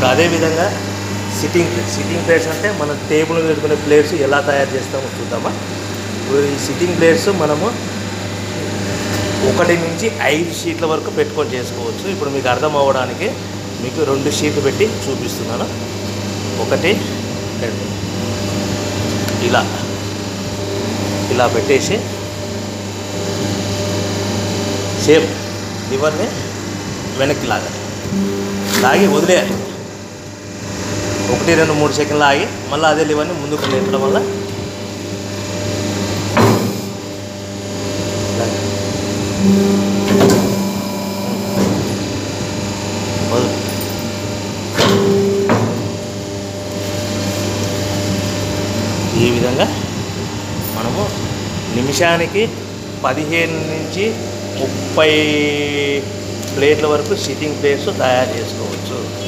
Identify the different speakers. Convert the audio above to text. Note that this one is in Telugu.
Speaker 1: ఇప్పుడు అదేవిధంగా సిట్టింగ్ ప్లేట్స్ సిట్టింగ్ ప్లేట్స్ అంటే మనం టేబుల్ మీద పెట్టుకునే ప్లేట్స్ ఎలా తయారు చేస్తామో చూద్దామా ఇప్పుడు ఈ సిట్టింగ్ ప్లేట్స్ మనము ఒకటి నుంచి ఐదు షీట్ల వరకు పెట్టుకొని చేసుకోవచ్చు ఇప్పుడు మీకు అర్థం అవ్వడానికి మీకు రెండు షీట్లు పెట్టి చూపిస్తున్నాను ఒకటి రెండు ఇలా ఇలా పెట్టేసి సేమ్ లివర్ని వెనక్కి లాగాలి లాగి వదిలేయాలి ఒకటి రెండు మూడు సెకండ్లు ఆగి మళ్ళీ అదే లివర్ని ముందుకు లేపడం వల్ల లాగి. వదులు. ఈ విధంగా మనము నిమిషానికి పదిహేను నుంచి ముప్పై ప్లేట్ల వరకు సిట్టింగ్ ప్లేట్స్ తయారు చేసుకోవచ్చు